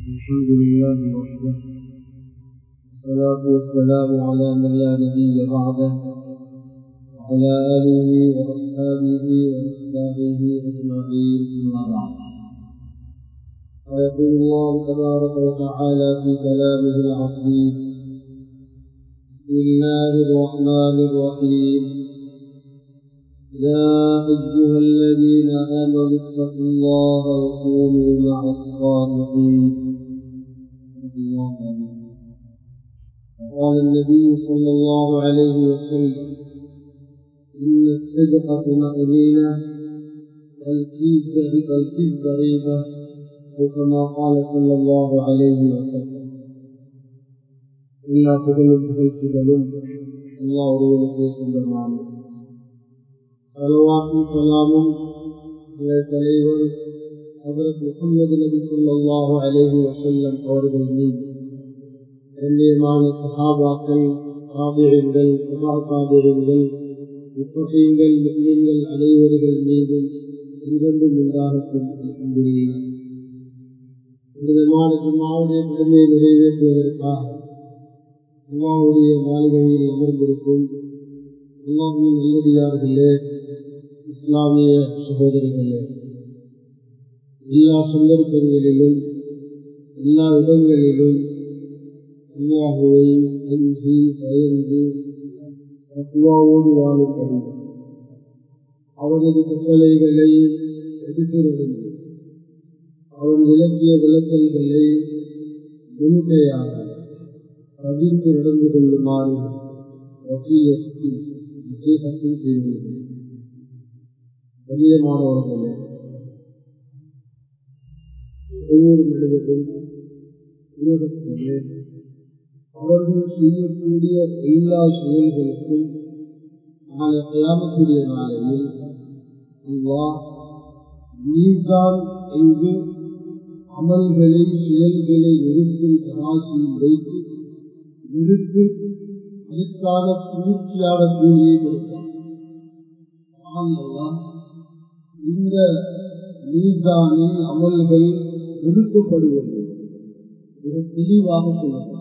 الحمد لله وحده والصلاة والسلام على من لا نبي بعده وعلى آله وأصحابه وأتباعه أجمعين أما بعد فيقول الله تبارك وتعالى في كلامه العزيز بسم الله الرحمن الرحيم يا أيها الذين آمنوا اتقوا الله وكونوا مع الصادقين صدق الله عليه وقال النبي صلى الله عليه وسلم إن الصدق طمأنينة والكذب والكذب ريبة وكما قال صلى الله عليه وسلم إلا புகழும் புகழ்ச்சிகளும் அல்லா ஒருவனுக்கே சொந்தமானது சலவாக்கும் சலாமும் எங்கள் தலைவர் ஹதரத் முகமது நபி சொல்லாஹு அலேஹி வசல்லம் அவர்கள் மீது கண்ணியமான சஹாபாக்கள் காபிரங்கள் சபா காபிரங்கள் முப்பகைங்கள் முஸ்லிம்கள் அனைவர்கள் மீதும் என்றென்றும் உண்டாகட்டும் அன்புகிறார் விதமான ஜும்மாவுடைய கடமையை நிறைவேற்றுவதற்காக அல்லாவுடைய மாளிகையில் அமர்ந்திருக்கும் அல்லாஹுவின் நல்லடியார்களே இஸ்லாமிய சகோதரர்களே எல்லா சந்தர்ப்பங்களிலும் எல்லா இடங்களிலும் அல்லாஹுவை அஞ்சி பயந்து தக்குவாவோடு வாழும்படி அவரது கட்டளைகளை எடுத்து நடந்து அவன் விளக்கிய விளக்கல்களை முழுமையாக தவிர்த்து நடந்து கொள்ளுமாறு வசியத்தில் விசேஷத்தில் செய்துள்ளது கண்ணியமானவர்களே ஒவ்வொரு மனிதரும் உலகத்திலே அவர்கள் செய்யக்கூடிய எல்லா செயல்களுக்கும் நாளை கயாமக்கூடிய நாளையில் அல்லா நீதான் எங்கு அமல்களை செயல்களை நிறுத்தும் தராசியில் வைத்து நிறுத்து அதற்கான பூர்த்தியான கூலியை கொடுத்தார் இந்த நீதானில் அமல்கள் நிறுத்தப்படுவது மிக தெளிவாக சொல்லப்படும்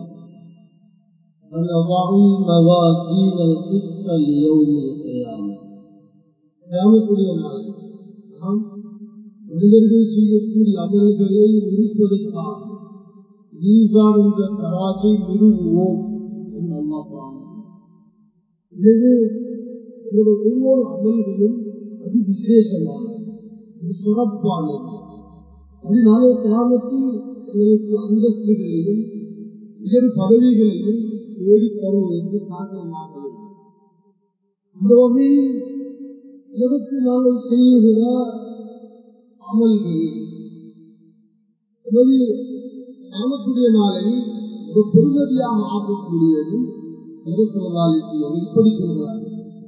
மனிதர்கள் செய்யக்கூடிய அமல்களை நிறுத்துவதற்காக நீதான் என்ற தராசை நிறுவுவோம் என்று அம்மா எனவே என்னுடைய ஒவ்வொரு அமல்களும் அதி விசேஷமான சிறப்பானது அதனால கிராமத்தில் எங்களுக்கு அந்தஸ்துகளிலும் உயர் பதவிகளிலும் தேடி தருவதற்கு காரணமாக அந்த வகையில் உலகத்து நாங்கள் செய்யுகிற அமல்களில் கிராமத்துடைய நாளில் ஒரு பெருமதியாக ஆக்கக்கூடியது இப்படி சொல்கிறார்கள்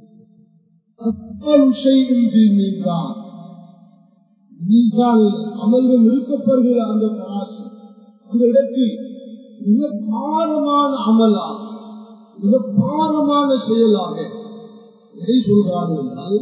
அமல்கள் நிறுத்தப்படுகிற அந்த கராசி அந்த இடத்தில் மிக பாரமான அமலாக மிக பாரமான செயலாக எதை சொல்கிறார்கள் என்றால்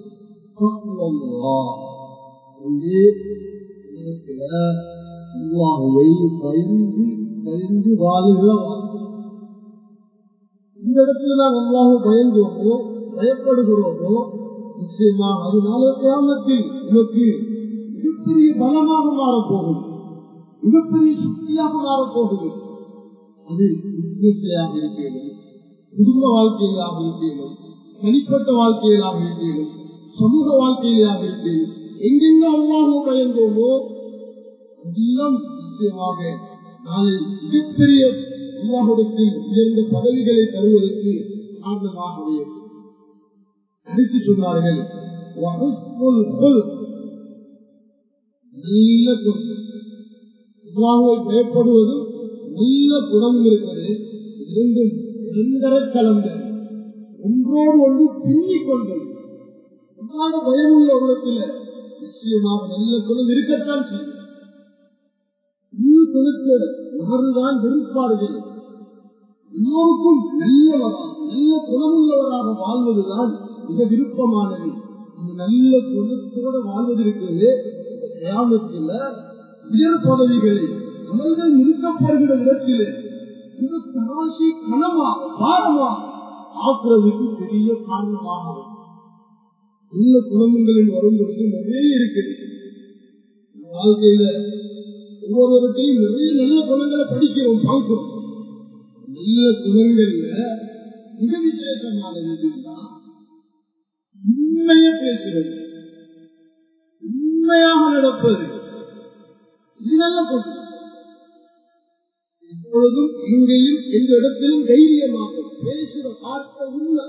பயந்து பயந்து வாழுகிற வாழ்க்கை இந்த இடத்துல நாம் அல்லாஹ் பயந்தோமோ பயப்படுகிறோமோ நிச்சயமாக அதனால கிராமத்தில் நமக்கு மிகப்பெரிய பலமாக மாறப்போகுது மிகப்பெரிய சக்தியாக மாறப்போகுது அது பிசினஸ்லையாக இருக்கிறது குடும்ப வாழ்க்கையிலாக இருக்கிறது தனிப்பட்ட வாழ்க்கையிலாக இருக்கிறது சமூக வாழ்க்கையிலாக இருக்கிறது எங்கெங்க அல்லாஹ் பயந்தோமோ அதெல்லாம் நிச்சயமாக நாளை மிகப்பெரிய அல்லாஹுடத்தில் உயர்ந்த பதவிகளை தருவதற்கு காரணமாக அடுத்து சொன்னார்கள் நல்ல குணம் அல்லாஹுவை பயப்படுவதும் நல்ல குணம் இருக்கிறது இரண்டும் இரண்டரை கலந்த ஒன்றோடு ஒன்று பின்னிக் கொண்டது அல்லாத பயம் உள்ள உலகத்தில் நிச்சயமாக நல்ல குணம் இருக்கத்தான் செய்யும் நீ கொடுத்த யாருதான் விரும்பார்கள் எல்லோருக்கும் நல்லவராக நல்ல குணமுள்ளவராக வாழ்வதுதான் மிக விருப்பமானது இந்த நல்ல குணத்தோட வாழ்வது இருக்கிறது கிராமத்தில் உயர் பதவிகளை அமல்கள் நிறுத்தப்படுகிற இடத்திலே இந்த தராசி கனமாக பாரமாக ஆக்குறதுக்கு பெரிய காரணமாக நல்ல குணங்களில் வரும் பொழுது நிறைய இருக்குது வாழ்க்கையில ஒவ்வொருவர்கிட்டையும் நிறைய நல்ல குணங்களை படிக்கிறோம் பார்க்கிறோம் நல்ல குணங்கள்ல மிக விசேஷமானது எதுன்னா உண்மையை பேசுறது உண்மையாக நடப்பது இது நல்ல குணம் எப்பொழுதும் எங்கேயும் எந்த இடத்திலும் தைரியமாக பேசுற வார்த்தை உண்மை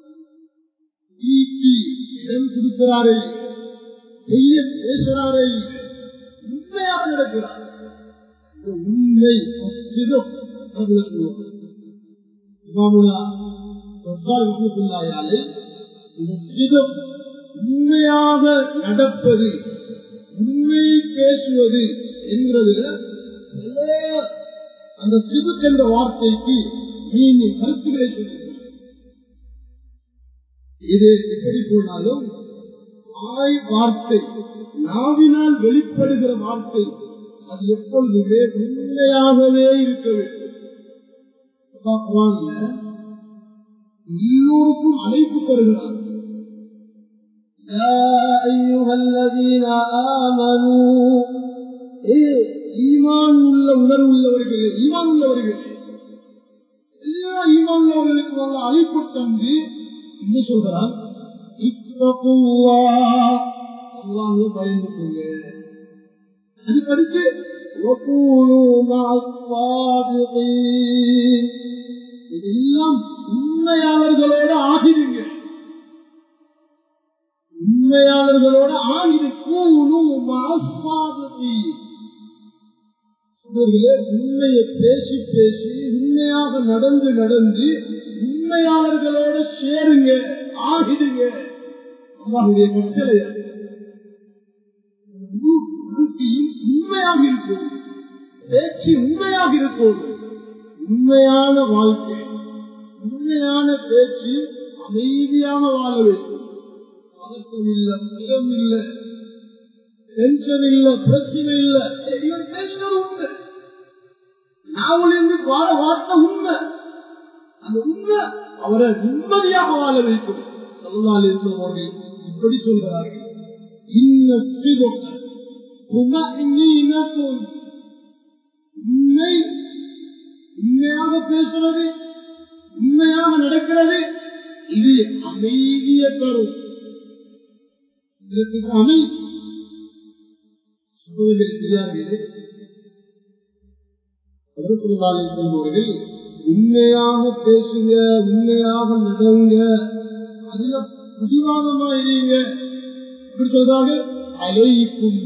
ஈட்டி இடம் கொடுக்கிறாரே பெய்ய பேசுறாரே உண்மையாக நடக்கிறார் இந்த உண்மை சிதம் உண்மையாக நடப்பது உண்மையை பேசுவது என்றது அந்த சிதுக் என்ற வார்த்தைக்கு நீங்க கருத்துக்களை சொல்லுங்கள் இது எப்படி போனாலும் வாய் வார்த்தை நாவினால் வெளிப்படுகிற வார்த்தை அது எப்பொழுதுமே உண்மையாகவே இருக்க வேண்டும் எல்லோருக்கும் அழைப்பு தருகிறார் ஈமான் உள்ள உணர்வு உள்ளவர்களே ஈமான் உள்ளவர்களே எல்லா ஈமான் உள்ளவர்களுக்கு உள்ள அழைப்பு தந்து என்ன சொல்றான் அல்லாஹ் பயந்து கொள்ள அது படித்து இதெல்லாம் உண்மையாளர்களோட ஆகிடுங்க உண்மையாளர்களோட ஆகிடு உண்மையை பேசி பேசி உண்மையாக நடந்து நடந்து உண்மையாளர்களோட சேருங்க ஆகிடுங்க அல்லாஹுடைய கட்டளை உண்மையாக இருக்கும் பேச்சு உண்மையாக இருக்கும் உண்மையான வாழ்க்கை உண்மையான பேச்சு அமைதியாக வாழ வேண்டும் பதக்கம் இல்ல பயம் இல்ல டென்ஷன் இல்ல பிரச்சனை இல்ல இவர் பேசுறது உண்மை நாவலிருந்து வாழ வார்த்தை உண்மை அந்த உண்மை அவரை நிம்மதியாக வாழ வைக்கும் சொல்லலால் இருந்தவர்கள் இப்படி சொல்கிறார்கள் இன்ன சிவக்க உண்மை உண்மையாக பேசுறது உண்மையாக நடக்கிறது இது அமைதிய தரும் இதற்கு அமைதி சொல்பவர்கள் உண்மையாக பேசுங்க உண்மையாக நடங்க அதுல புதிவாதமா இருங்க இப்படி சொல்றாங்க அலைக்கும்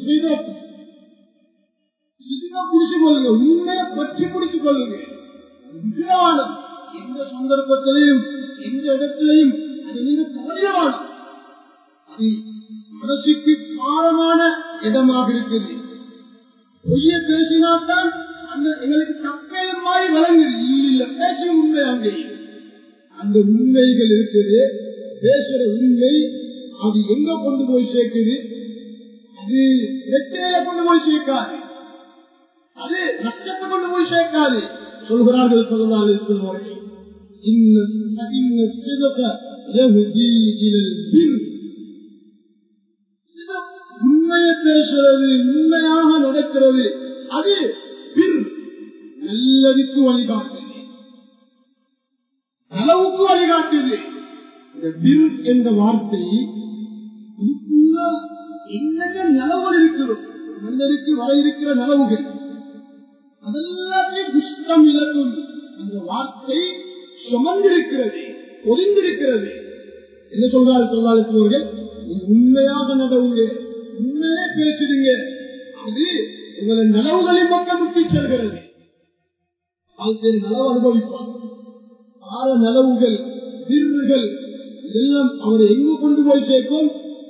பிடிச்சு கொள்ளுங்க உண்மையை பற்றி பிடிச்சு கொள்ளுங்க விஜயவானம் எந்த சந்தர்ப்பத்திலையும் எந்த இடத்திலையும் அது நீங்க கவலையவானம் அது மனசுக்கு பாரமான இடமாக இருக்குது பொய்ய பேசினால்தான் அந்த எங்களுக்கு தப்பேயம் மாதிரி வழங்குது இல்ல பேசி உண்மை அங்கே அந்த உண்மைகள் இருக்குது பேசுற உண்மை அது எங்க கொண்டு போய் சேர்க்குது அது பிரச்சனையில கொண்டு போய் சேர்க்காது அது நஷ்டத்தை கொண்டு போய் சேர்க்காது சொல்கிறார்கள் சொல்லலாம் இருக்கிறவர்கள் உண்மையை பேசுறது உண்மையாக நடக்கிறது அது பின் நல்லதுக்கு வழிகாட்டுது அளவுக்கு வழிகாட்டுது இந்த பின் என்ற வார்த்தை இதுக்குள்ள என்னென்ன நிலவுகள் இருக்கிறோம் மனிதருக்கு வர இருக்கிற நிலவுகள் அதெல்லாத்தையும் புஷ்டம் இழக்கும் அந்த வார்த்தை சுமந்திருக்கிறது ஒளிந்திருக்கிறது என்ன சொல்றாரு சொல்லாளர்கள் உண்மையாக நடவுங்க உண்மையே பேசுறீங்க அது உங்களை நலவுகளின் பக்கம் விட்டு செல்கிறது வாழ்க்கையில் நலவு அனுபவிப்பார் ஆற நலவுகள் தீர்வுகள் இதெல்லாம் அவரை எங்கு கொண்டு போய் சேர்க்கும்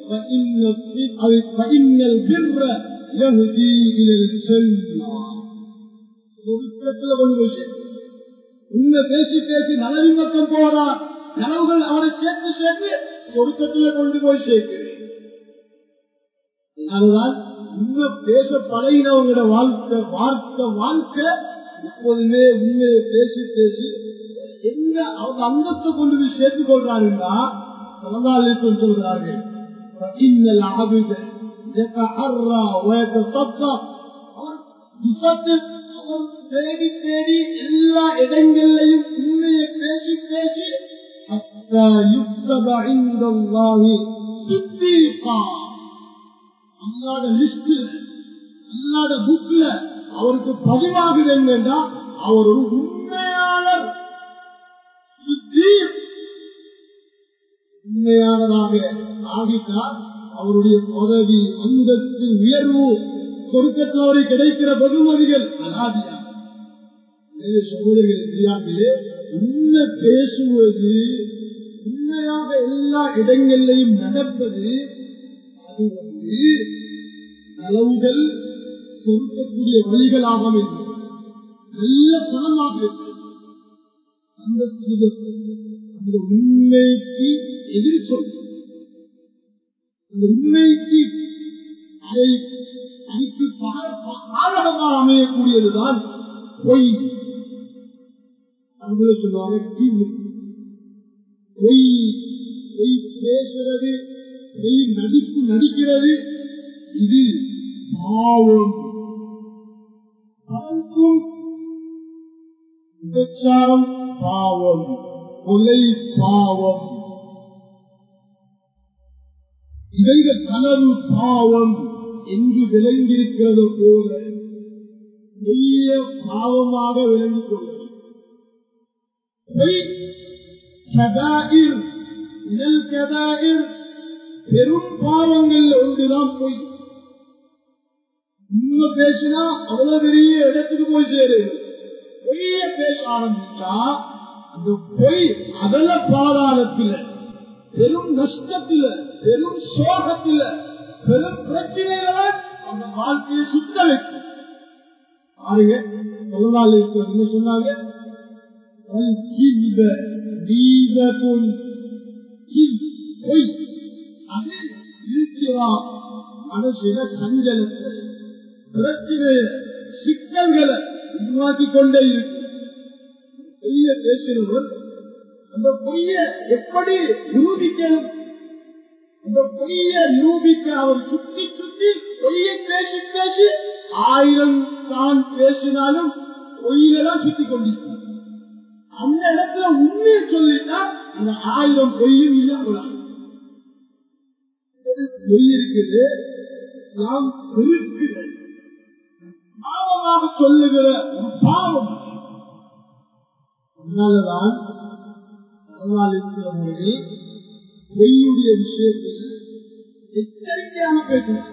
சொருக்கத்தில் கொண்டு போய் சேர்க்கும் உண்மை பேசி பேசி நலவின் பக்கம் போறா நலவுகள் அவரை சேர்த்து சேர்த்து சொருக்கத்தில் கொண்டு போய் சேர்க்கிறேன் அதனால்தான் உண்மை பேச பழகினவங்களோட வாழ்க்கை வாழ்க்கை வாழ்க்கை எப்போதுமே உண்மையை பேசி பேசி என்ன அவங்க அந்தத்தை கொண்டு போய் சேர்த்துக் கொள்றாருன்னா சலதாலித்தம் சொல்கிறார்கள் இன்னல் ஆபித يتحرى ويتصدق அவர் விசத்து- அவர் தேடி தேடி எல்லா இடங்களையும் உண்மையை பேசி பேசி حتى يكتب عند الله صديقا அல்லாட லிஸ்ட்ல அல்லாட புக்ல அவருக்கு பதிவாகுது என்னன்னா அவர் ஒரு உண்மையாளர் சித்தீக். உண்மையானதாக ஆகிட்டால் அவருடைய பதவி அந்தஸ்து உயர்வு சொருக்கத்தில் அவருக்கு கிடைக்கிற பகுமதிகள் அலாதியா எனவே சகோதரர்கள் பெரியார்களே உண்மை பேசுவது உண்மையாக எல்லா இடங்களிலையும் நடப்பது அது வந்து நலவுகள் சொருக்கக்கூடிய வழிகளாக இருக்கும் நல்ல பணமாக இருக்கும் அந்த சுகத்தை அந்த உண்மைக்கு எதிர் சொல் அந்த உண்மைக்கு அதை அதுக்கு பா- பா- பாதகமாக அமையக்கூடியதுதான் பொய் அவங்கள சொல்லுவாங்க தீவு பொய் பொய் பேசுறது பொய் நடிப்பு நடிக்கிறது இது பாவம் அதற்கும் விபச்சாரம் பாவம் கொலை பாவம் இவைகள் கனவு பாவம் என்று விளங்கியிருக்கிறது போல பெரிய பாவமாக விளங்கிக் கொள்வது பொய் கதாயிர் இனல் கதாயிர் பெரும் பாவங்கள் ஒன்றுதான் பொய் உண்மை பேசினா அவ்வளவு பெரிய இடத்துக்கு போய் சேரு பொய்ய பேச ஆரம்பிச்சா அந்த பொய் அதல பாதாளத்துல பெரும் நஷ்டத்துல பெரும் சோகத்துல பெரும் பிரச்சனைகளை அந்த வாழ்க்கையை சுத்த வைக்கும் பாருங்க சொல்லலால் என்ன சொன்னாங்க الكذب غيبة كذب பொய் அது இருக்கிறா மனசுல சஞ்சலத்தை பிரச்சனைய சிக்கல்களை உருவாக்கி கொண்டே இருக்கு பொய்ய பேசுறவர் அந்த பொய்ய எப்படி நிரூபிக்கணும் அந்த பொய்ய நிரூபிக்க அவர் சுத்தி சுத்தி பொய்ய பேசி பேசி ஆயிரம் தான் பேசினாலும் பொய்யெல்லாம் சுத்தி கொண்டிருக்கிறார் அந்த இடத்துல உண்மையை சொல்லிட்டா அந்த ஆயிரம் பொய்யும் இல்லாமல் பொய் இருக்குது நாம் இருக்கிறது பாவமாக சொல்லுகிற ஒரு பாவம் அதனாலதான் அதனால் இருக்கிற மொழி பொய்யுடைய விஷயத்தில் எச்சரிக்கையாக பேசினார்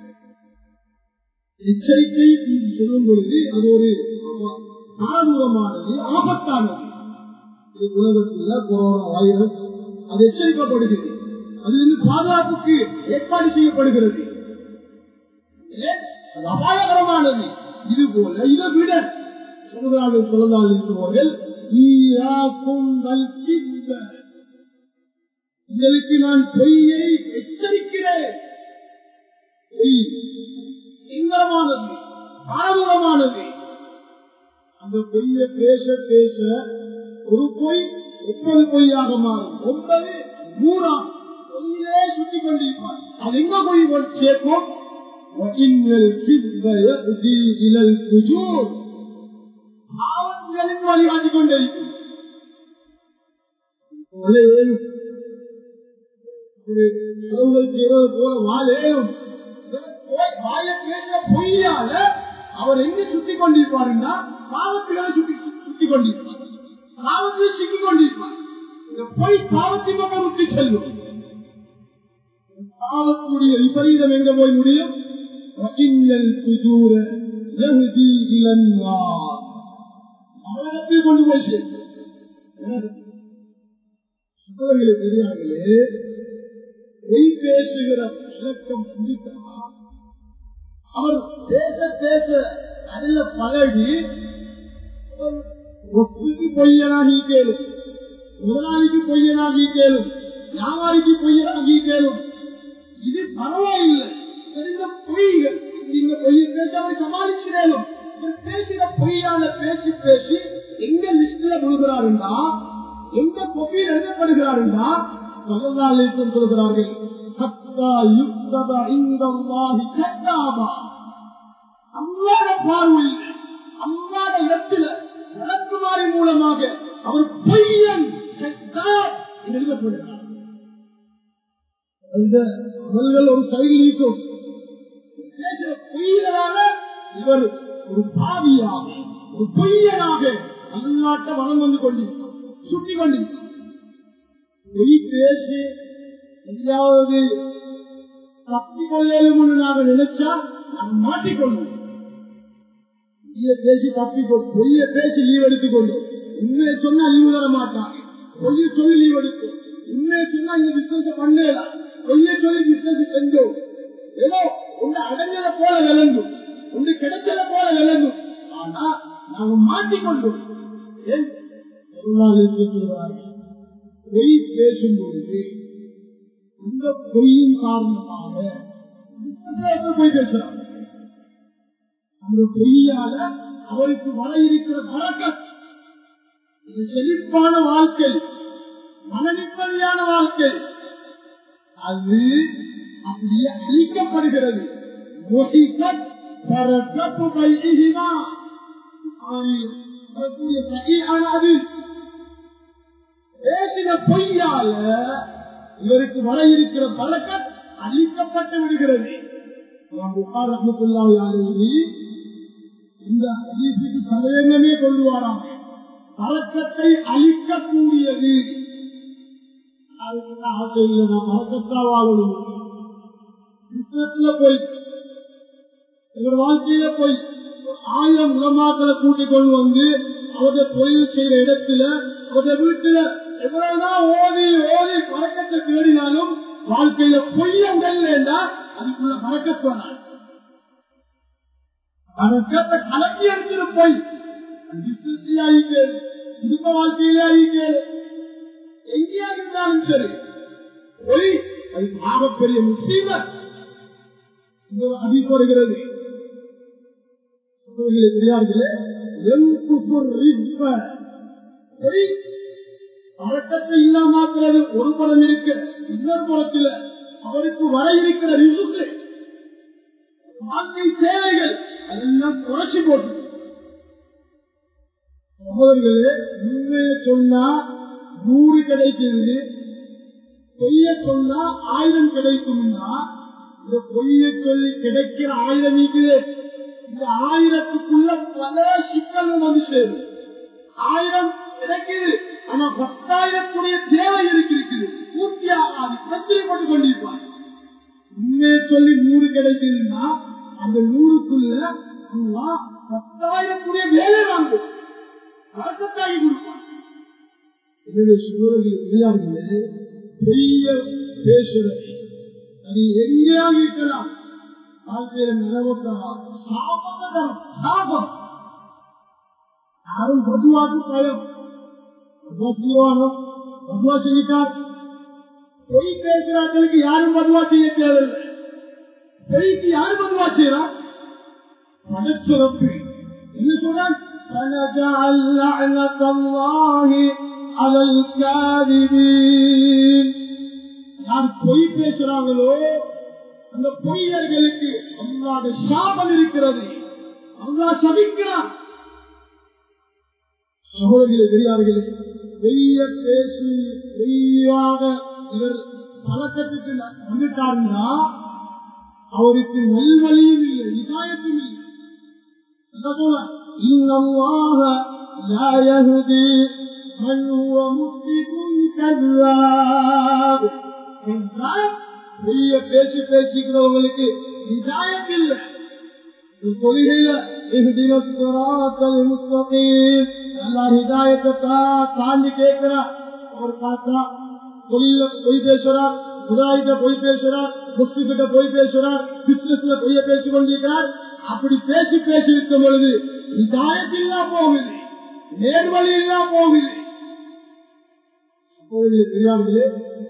எச்சரிக்கை என்று சொல்லும் பொழுது அது ஒரு பாரதூரமானது ஆபத்தானது இது உலகத்தில் கொரோனா வைரஸ் அது எச்சரிக்கப்படுகிறது அது வந்து பாதுகாப்புக்கு ஏற்பாடு செய்யப்படுகிறது ஏன்? அது அபாயகரமானது இது போல இதை விட சொல்கிறார்கள் சொல்லலாம் சொல்வார்கள் ஈயாக்கும் நல்கின்ற உங்களுக்கு நான் பொய்யை எச்சரிக்கிறேன் பொய் சிங்கரமானது பாரதூரமானது அந்த பொய்ய பேச பேச ஒரு பொய் முப்பது பொய்யாக மாறும் ஒன்பது நூறாம் பொய்யிலே சுத்தி கொண்டிருப்பார் அது எங்க போய் சேர்க்கும் وَإِنَّ الْكِذْبَ يَأْتِي إِلَى الْفُجُورِ பாவங்களின் வழிகாட்டிக் கொண்டிருக்கும் கொலையேனும் ஒரு செலவுகள் செய்வது போல வாழேனும் வாய பேசுற பொய்யால அவர் எங்க சுத்தி கொண்டிருப்பாருன்னா பாவத்திலே சுத்தி சுத்தி கொண்டிருப்பார் பாவத்தில் சிக்கிக் கொண்டிருப்பார் இந்த பொய் பாவத்தின் பக்கம் விட்டு செல்லும் பாவத்துடைய விபரீதம் எங்க போய் முடியும் وَإِنَّ الْفُجُورَ يَهْدِي إِلَى النَّارِ நரகத்தில் கொண்டு போய் சேர்க்கும் சகோதரர்களே பெரியார்களே பொய் பேசுகிற பழக்கம் வந்துட்டா அவர் பேச பேச அதுல பழகி ஒத்துக்கு பொய்யனாகி கேளும் முதலாளிக்கு பொய்யனாகி கேளும் வியாபாரிக்கு பொய்யனாகி கேளும் இது பரவாயில்லை தெரிந்த பொய்கள் நீங்க பொய்யை பேசி அவரை சமாளிச்சிடலும் பேசின பொய்யால பேசி பேசி எங்க லிஸ்ட்ல விழுகிறாருன்னா எந்த கொப்பியில் எழுதப்படுகிறாருன்னா சொல்லலாளித்தம் சொல்கிறார்கள் சத்தா யுக்தப இந்தல்லாஹி கத்தாபா அல்லாத பார்வையில் அல்லாத இடத்துல வழக்குமாரி மூலமாக அவர் பொய்யன் கத்தார் என்று எழுதப்படுகிறார் அந்த அவர்கள் ஒரு சைடு நீக்கும் பேசுற பொய்யனால இவர் ஒரு பாவியாக ஒரு பொய்யனாக அந்நாட்ட வளம் வந்து கொண்டிருக்கிறார் சுட்டி கொண்டிருக்கிறார் பொய் பேசி எதையாவது தப்பி கொள்ளலும் நாங்கள் நினைச்சா நாங்கள் மாட்டிக்கொள்வோம் பொய்ய பேசி தப்பி பொய்ய பேசி லீவ் எடுத்துக்கொண்டோம் உண்மையை சொன்னா லீவு தர மாட்டாங்க பொய்ய சொல்லி லீவ் எடுக்கும் உண்மையை சொன்னா இந்த பிசினஸ் பண்ணலாம் பொய்ய சொல்லி பிசினஸ் செஞ்சோம் ஏதோ ஒன்று அடைஞ்சத போல விளங்கும் ஒன்று கிடைச்சத போல விளங்கும் ஆனா நாங்க மாட்டிக்கொண்டோம் ஏன் சொல்றார்கள் பொய் பேசும்பொழுது அந்த பொய்யின் காரணமாக போய் பேசுறாங்க அந்த பொய்யால அவருக்கு வர இருக்கிற வழக்கம் இது செழிப்பான வாழ்க்கை மன நிம்மதியான வாழ்க்கை அது அப்படியே அழிக்கப்படுகிறது பேசின பொய்யால இவருக்கு வர இருக்கிற பழக்கம் அழிக்கப்பட்டு விடுகிறது இந்த ஹதீசுக்கு தலையங்கமே கொண்டு வராங்க பழக்கத்தை அழிக்கக்கூடியது ஆசை இல்லை நான் பழக்கத்தா வாழணும் போய் எங்க வாழ்க்கையில போய் ஆயிரம் உலமாக்களை கூட்டிக் கொண்டு வந்து அவருடைய தொழில் செய்யற இடத்துல அவருடைய வீட்டுல எவ்வளவுதான் ஓதி ஓதி பழக்கத்தை தேடினாலும் வாழ்க்கையில பொய்ய உடல்ல அதுக்குள்ள பழக்கப்போனார் பழக்கத்தை கலக்கி எடுத்துட்டு போய் குடும்ப வாழ்க்கையிலே ஆகிக்கேள் எங்கேயா இருந்தாலும் சரி பொய் அது ஆகப்பெரிய முஸ்லீமர் அதிகம் வருகிறது பழக்கத்தை இல்லாமக்கிறது ஒரு படம் இருக்கு இன்னொரு படத்தில் அவருக்கு வர இருக்கிற ரிசுக்கு வாழ்க்கை தேவைகள் அதெல்லாம் குறைச்சி போட்டு சகோதரர்களே உண்மையை சொன்னா நூறு கிடைக்கிறது பொய்ய சொன்னா ஆயிரம் கிடைக்கும்னா இந்த பொய்ய சொல்லி கிடைக்கிற ஆயிரம் இருக்குது இந்த ஆயிரத்துக்குள்ள பல சிக்கல்கள் வந்து சேரும் ஆயிரம் கிடைக்குது ஆனா பத்தாயிரத்துடைய தேவை இருக்கிறது பூர்த்தி ஆகாது பிரச்சனை போட்டு கொண்டிருப்பாங்க உண்மையை சொல்லி நூறு கிடைக்குதுன்னா அந்த நூறுக்குள்ள பத்தாயிரத்துடைய வேலை வாங்கும் அரசத்தாகி கொடுப்பாங்க என்னுடைய சூழலில் விளையாடுகளே பெரிய பேசுறது அது எங்கேயாக இருக்கலாம் வாழ்க்கையில நிலவக்கலாம் சாபம் சாபம் யாரும் பதுவாக்கு பயம் பதுவா செய்வானோ பதுவா செய்யிட்டார் பொய் பேசுறாங்களுக்கு யாரும் பதுவா செய்ய தேவையில்லை பொய்க்கு யாரு பதுவா செய்யறா படச்சிறப்பு என்ன சொல்றான் فنجعل لعنة الله على الكاذبين யார் பொய் பேசுறாங்களோ அந்த பொய்யர்களுக்கு அல்லாத சாபம் இருக்கிறது அல்லா சபிக்கிறான் சகோதரிகளை பெரியார்களே பெரிய பேசி பொய்யாக இவர் பழக்கத்துக்கு வந்துட்டாருன்னா அவருக்கு நல்வழியும் இல்லை நிதாயத்தும் இல்லை إن الله لا يهدي من هو مسرف كذاب பெரிய பேசி பேசிக்கிறவங்களுக்கு நிதாயம் இல்லை கொள்கையில நல்லா ஹிதாயத்தை தாண்டி கேட்கிறார் அவர் பார்த்தா தொழில பொய் பேசுறார் முதலாளிட்ட பொய் பேசுறார் முஸ்லி கிட்ட பொய் பேசுறார் பிசினஸ்ல பொய்ய பேசிக் கொண்டிருக்கிறார் அப்படி பேசி பேசி இருக்கும் பொழுது இதாயத்தில்லாம் போகுது நேர்வழி எல்லாம் போகுது தெரியாமலே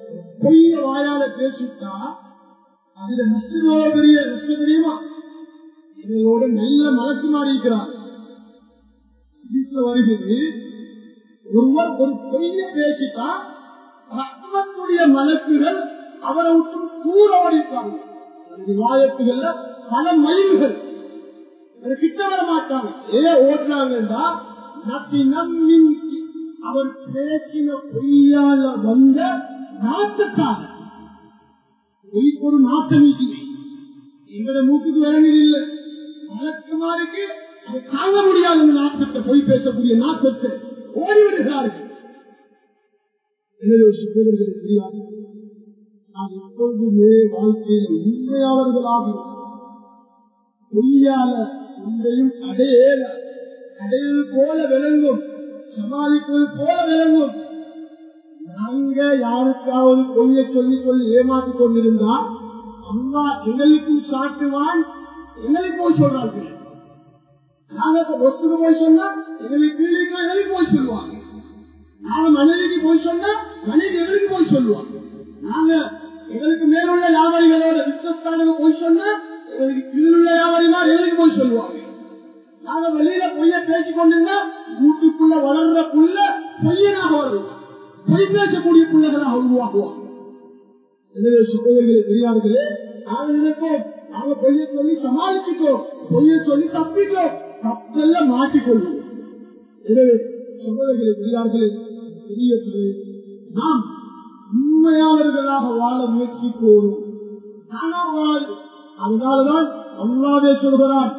பொய்ய வாயால பேசிட்டா அதுல நஷ்டம் பெரிய நஷ்டம் தெரியுமா எங்களோட நல்ல மலக்குமாரி இருக்கிறார் வீட்டுல வருகிறது ஒருவர் ஒரு பொய்ய பேசிட்டா ரத்னத்துடைய மலக்குகள் அவரை விட்டு தூர ஓடிட்டாங்க வாயத்துகள்ல பல மைல்கள் கிட்ட வர மாட்டாங்க ஏன் ஓட்டுறாங்கன்னா அவர் பேசின பொய்யால வந்த நாட்டத்தால பொய்க்கு ஒரு நாட்டம் நீக்குது எங்களோட மூக்குக்கு விளங்குது இல்லை மலக்குமாருக்கு அதை தாங்க முடியாத இந்த நாட்டத்தை பொய் பேசக்கூடிய நாட்டத்தை ஓடிவிடுகிறார்கள் எனவே சகோதரர்கள் தெரியாது நாம் எப்பொழுதுமே வாழ்க்கையில் உண்மையாளர்களாக பொய்யால ஒன்றையும் அடையல அடைவது போல விளங்கும் சமாளிப்பது போல விளங்கும் நாங்க யாருக்காவது பொய்ய சொல்லி சொல்லி ஏமாற்றிக் கொண்டிருந்தா அம்மா எங்களுக்கும் சாட்டுவான் எங்களுக்கு போய் சொல்றார்கள் நாங்க ஒத்துக்கு போய் சொன்னா எங்களுக்கு கீழே எங்களுக்கு போய் சொல்லுவாங்க நாங்க மனைவிக்கு போய் சொன்னா மனைவி எங்களுக்கு போய் சொல்லுவாங்க நாங்க எங்களுக்கு மேலுள்ள வியாபாரிகளோட பிசினஸ்காரங்க போய் சொன்னா எங்களுக்கு கீழுள்ள வியாபாரிமார் எங்களுக்கு போய் சொல்லுவாங்க நாங்க வெளியில பொய்ய பேசிக் கொண்டிருந்தா வீட்டுக்குள்ள வளர்ற புள்ள பொய்யனாக வருவோம் பொய் பேசக்கூடிய பிள்ளைகளாக உருவாக்குவாங்க எனவே சகோதரிகளை பெரியார்களே நாங்க நினைப்போம் நாங்க பொய்ய சொல்லி சமாளிச்சுட்டோம் பொய்ய சொல்லி தப்பிட்டோம் தப்பெல்லாம் மாட்டிக்கொள்வோம் எனவே சகோதரிகளை பெரியார்களே பெரிய நாம் உண்மையாளர்களாக வாழ முயற்சிக்கோம் அதனாலதான் அல்லாவே சொல்கிறார்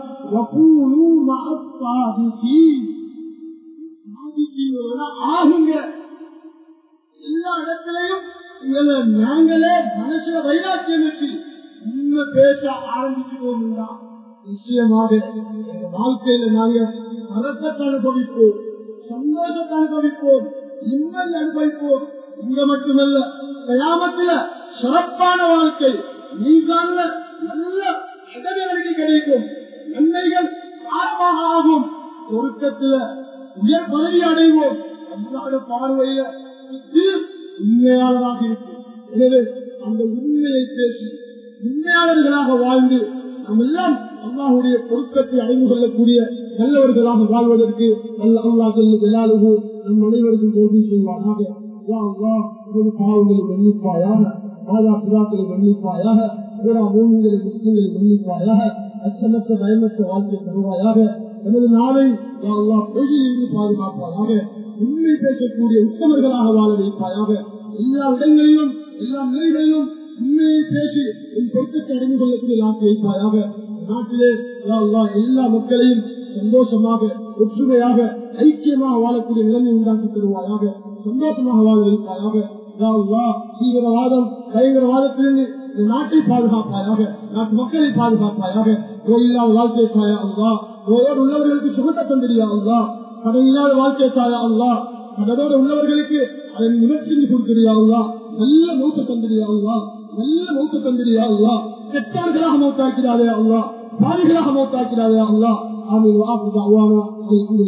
ஆகுங்க எல்லா இடத்திலையும் நாங்களே மனசுல வைராக்கியம் வச்சு உண்மை பேச ஆரம்பிச்சுக்கோம்னா நிச்சயமாக எங்க வாழ்க்கையில நாங்க பதக்கத்தை அனுபவிப்போம் சந்தோஷத்தை அனுபவிப்போம் நிம்மதி அனுபவிப்போம் இங்க மட்டுமல்ல கயாமத்துல சிறப்பான வாழ்க்கை நீசான்ல நல்ல இடங்களுக்கு கிடைக்கும் நன்மைகள் காரணமாக ஆகும் சொருக்கத்துல உயர் பதவி அடைவோம் நம்மளோட பார்வையில உண்மையாளராக இருக்கும் எனவே அந்த உண்மையை பேசி உண்மையாளர்களாக வாழ்ந்து நாம் எல்லாம் அல்லாஹுடைய பொருத்தத்தை அடைந்து கொள்ளக்கூடிய நல்லவர்களாக வாழ்வதற்கு நல்ல அல்லா சொல்லு எல்லாருக்கும் நம் அனைவருக்கும் தோல்வி செய்வாராக பாவங்களை மன்னிப்பாயாக மாதா புறாக்களை மன்னிப்பாயாக பூரா மூமிகளை முஸ்லிம்களை மன்னிப்பாயாக அச்சமற்ற பயமற்ற வாழ்க்கை தருவாயாக நமது நாளை பொய்யில் இருந்து பாதுகாப்பாயாக உண்மை பேசக்கூடிய உத்தமர்களாக வாழ வைப்பாயாக எல்லா இடங்களிலும் எல்லா நிலைகளிலும் உண்மையை பேசி என் பொருத்தத்தை அடைந்து கொள்ளக்கூடிய நாட்டை வைப்பாயாக நாட்டிலே எல்லா மக்களையும் சந்தோஷமாக ஒற்றுமையாக ஐக்கியமாக வாழக்கூடிய நிலைமை உண்டாக்கி தருவாயாக சந்தோஷமாக வாழ வைப்பாயாக தீவிரவாதம் பயங்கரவாதத்திலிருந்து இந்த நாட்டை பாதுகாப்பாயாக நாட்டு மக்களை பாதுகாப்பாயாக நோயில்லாத வாழ்க்கை தாயா அல்லா நோயோடு உள்ளவர்களுக்கு சுகத்தை தந்திரியா அல்லா கடன் இல்லாத வாழ்க்கை தாயா அல்லா கடனோடு உள்ளவர்களுக்கு அதை நிகழ்ச்சி கொடுத்திரியா அல்லா நல்ல மூத்த தந்திரியா அல்லா நல்ல மூத்த தந்திரியா அல்லா கெட்டார்களாக மௌத்தாக்கிறாரே அல்லா பாதிகளாக மௌத்தாக்கிறாரே அல்லா ஆமீன் வாக்கு